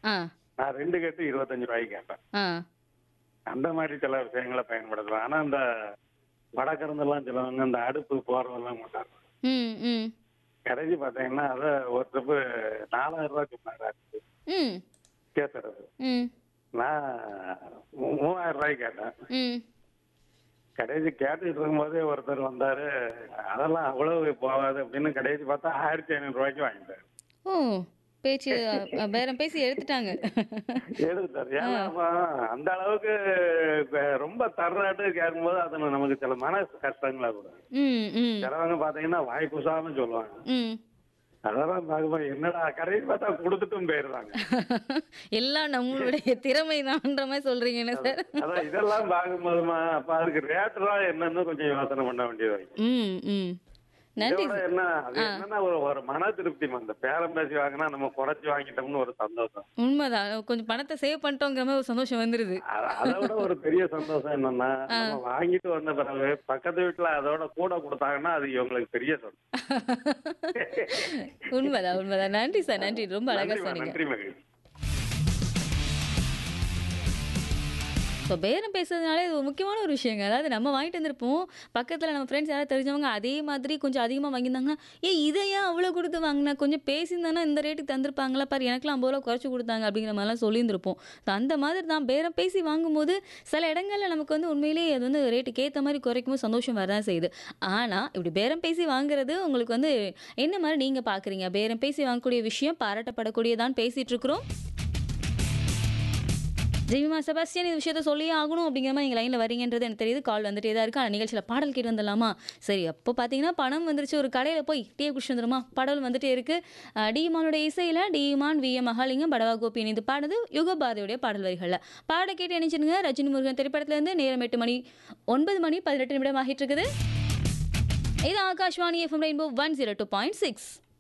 ஆ நான் ரெண்டு கட்டு இருபத்தஞ்சு ரூபாய்க்கு கேட்பேன் ஆ அந்த மாதிரி சில விஷயங்களை பயன்படுத்துவேன் ஆனா இந்த வடக்கிருந்தெல்லாம் சிலவங்க இந்த அடுப்பு போறதெல்லாம் மாட்டாங்க ம் ம் கடைசி பார்த்தீங்கன்னா அதை ஒரு ட்ரிப்பு நாலாயிரம் ரூபாய் சொன்னாங்க அடுப்பு ம் கேசுறது ம் நான் மூ- மூவாயிரம் ரூபாய்க்கு கேட்டேன் ம் கடைசி கேட்டுட்டு இருக்கும்போதே ஒருத்தர் வந்தாரு அதெல்லாம் அவ்வளவு போகாது அப்படின்னு கடைசி பார்த்தா ஆயிரத்தி ஐநூறு ரூபாய்க்கு வாங்கிட்டாரு ஓ பேச்சு அ, பேரம் பேசி எடுத்துட்டாங்க எடுத்தாரு ஏன்னா அவன் அந்த அளவுக்கு இப்ப ரொம்ப தர்றாட்டு கேட்கும்போது அது நமக்கு சில மன கஷ்டங்களா கூட ம் ம் சிலவங்க பாத்தீங்கன்னா வாய் குசாம சொல்லுவாங்க ம் அதெல்லாம் பார்க்கும்போது என்னடா கடைசி பார்த்தா கொடுத்துட்டும் போயிடுறாங்க எல்லாம் நம்மளுடைய திறமை தான்ற மாதிரி சொல்றீங்க என்ன சார் அதான் இதெல்லாம் பார்க்கும்போதுமா அப்ப அதுக்கு ரேட்டுலாம் என்னன்னு கொஞ்சம் யோசனை பண்ண வேண்டியது இருக்கு. ம் ம் நன்றி இதோட என்ன அது என்னன்னா ஒரு ஒரு மன திருப்தி அந்த பேரம் பேசி வாங்கினா நம்ம குறைச்சி வாங்கிட்டோம்னு ஒரு சந்தோஷம் உண்மைதான் கொஞ்சம் பணத்தை சேவ் பண்ணிட்டோங்கிற மாதிரி ஒரு சந்தோஷம் வந்துருது அ- அதை விட ஒரு பெரிய சந்தோஷம் என்னன்னா நம்ம வாங்கிட்டு வந்த பிறகு பக்கத்து வீட்டுல அதோட கூட கொடுத்தாங்கன்னா அது இவங்களுக்கு பெரிய சந்தோஷம் உண்மைதான் உண்மைதான் நன்றி சார் நன்றி ரொம்ப அழகா நன்றிம்மா, சொன்னீங்க நன்றி மகிழ்ச்சி இப்போ பேரம் பேசுறதுனாலே இது ஒரு முக்கியமான ஒரு விஷயங்க அதாவது நம்ம வாங்கிட்டு வந்திருப்போம் பக்கத்தில் நம்ம ஃப்ரெண்ட்ஸ் யாராவது தெரிஞ்சவங்க அதே மாதிரி கொஞ்சம் அதிகமாக வாங்கியிருந்தாங்கன்னா ஏ இதை ஏன் அவ்வளோ கொடுத்து வாங்கினா கொஞ்சம் பேசியிருந்தானா இந்த ரேட்டுக்கு தந்திருப்பாங்களா பாரு எனக்குலாம் ஐம்பது ரூபா குறைச்சி கொடுத்தாங்க அப்படிங்கிற மாதிரிலாம் சொல்லியிருந்திருப்போம் So, அந்த மாதிரி தான் பேரம் பேசி வாங்கும்போது சில இடங்களில் நமக்கு வந்து உண்மையிலேயே அது வந்து ரேட்டுக்கு ஏற்ற மாதிரி குறைக்கும் போது சந்தோஷம் வரதான் செய்யுது ஆனால் இப்படி பேரம் பேசி வாங்குறது உங்களுக்கு வந்து என்ன மாதிரி நீங்கள் பார்க்குறீங்க பேரம் பேசி வாங்கக்கூடிய விஷயம் பாராட்டப்படக்கூடியதான் பேசிகிட்டு இருக்கிறோம் ஜெய்மா செபாஸ்டியன் இந்த விஷயத்த சொல்லியே ஆகணும் அப்படிங்கிற மாதிரி நீங்கள் லைனில் வரீங்கன்றது எனக்கு தெரியுது கால் வந்துட்டே தான் இருக்கு ஆனால் நிகழ்ச்சியில் பாடல் கேட்டு வந்துடலாமா சரி அப்போ பார்த்தீங்கன்னா பணம் வந்துருச்சு ஒரு கடையில் போய் டீ குடிச்சு வந்துருமா பாடல் வந்துட்டே இருக்கு அஹ் டிமானுடைய இசையில் டிமான் வி எம் மகாலிங்கம் படவா கோபி இணைந்து பாடுது யுகபாரதியுடைய பாடல் வரிகளில் பாட கேட்டு நினைச்சிருங்க ரஜினி முருகன் திரைப்படத்துலேருந்து நேரம் எட்டு மணி ஒன்பது மணி பதினெட்டு நிமிடம் ஆகிட்டு இருக்குது இது Akashvani FM rainbow one zero two point six